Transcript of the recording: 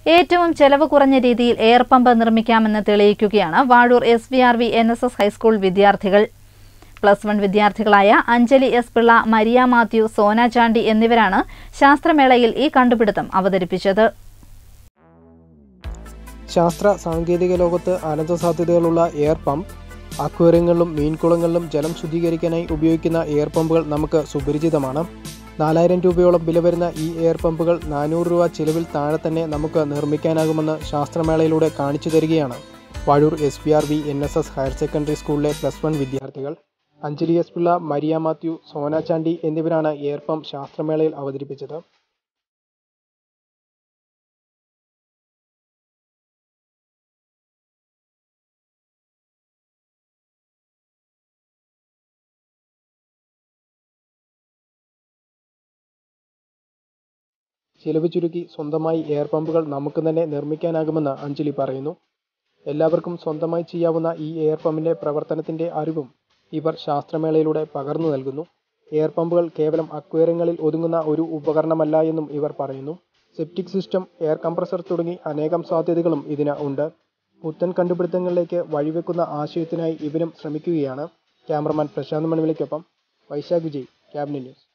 ഏറ്റവും ചെലവ് കുറഞ്ഞ രീതിയിൽ എയർ പമ്പ് നിർമ്മിക്കാമെന്ന് തെളിയിക്കുകയാണ് Vazhoor S V R V N S S high school വിദ്യാർത്ഥികൾ പ്ലസ് വൺ വിദ്യാർത്ഥികളായ Anjali S Pillai Maria Mathew Sona Chandy എന്നിവരാണ് ശാസ്ത്രമേളയിൽ ഈ കണ്ടുപിടുത്തം അവതരിപ്പിച്ചത് ശാസ്ത്ര സാങ്കേതിക ലോകത്ത് അനന്ത സാധ്യതകളുള്ള എയർ പമ്പ് അക്വേറിയങ്ങളിലും മീൻകുളങ്ങളിലും ജലം ശുദ്ധീകരിക്കാനായി ഉപയോഗിക്കുന്ന എയർ പമ്പുകൾ നമുക്ക് സുപരിചിതമാണ് നാലായിരം രൂപയോളം വില വരുന്ന ഈ എയർ പമ്പുകൾ നാനൂറ് രൂപ ചിലവിൽ താഴെ തന്നെ നമുക്ക് നിർമ്മിക്കാനാകുമെന്ന് ശാസ്ത്രമേളയിലൂടെ കാണിച്ചു തരികയാണ് Vazhoor S P R V N S S higher secondary സ്കൂളിലെ പ്ലസ് വൺ വിദ്യാർത്ഥികൾ Anjali S Pillai Maria Mathew Sona Chandy എന്നിവരാണ് എയർ പമ്പ് ശാസ്ത്രമേളയിൽ അവതരിപ്പിച്ചത് ചിലവ് ചുരുക്കി സ്വന്തമായി എയർ പമ്പുകൾ നമുക്ക് തന്നെ നിർമ്മിക്കാനാകുമെന്ന് അഞ്ജലി പറയുന്നു എല്ലാവർക്കും സ്വന്തമായി ചെയ്യാവുന്ന ഈ എയർ പമ്പിന്റെ പ്രവർത്തനത്തിന്റെ അറിവും ഇവർ ശാസ്ത്രമേളയിലൂടെ പകർന്നു നൽകുന്നു എയർ പമ്പുകൾ കേവലം അക്വേറിയങ്ങളിൽ ഒതുങ്ങുന്ന ഒരു ഉപകരണമല്ല എന്നും ഇവർ പറയുന്നു സെപ്റ്റിക് സിസ്റ്റം എയർ കംപ്രസർ തുടങ്ങി അനേകം സാധ്യതകളും ഇതിന് ഉണ്ട് പുത്തൻ കണ്ടുപിടുത്തങ്ങളിലേക്ക് വഴിവെക്കുന്ന ആശയത്തിനായി ഇവരും ശ്രമിക്കുകയാണ് ക്യാമറമാൻ പ്രശാന്ത് മണിവിളിക്കൊപ്പം വൈശാഖ് വിജയ് ക്യാബിനറ്റ് ന്യൂസ്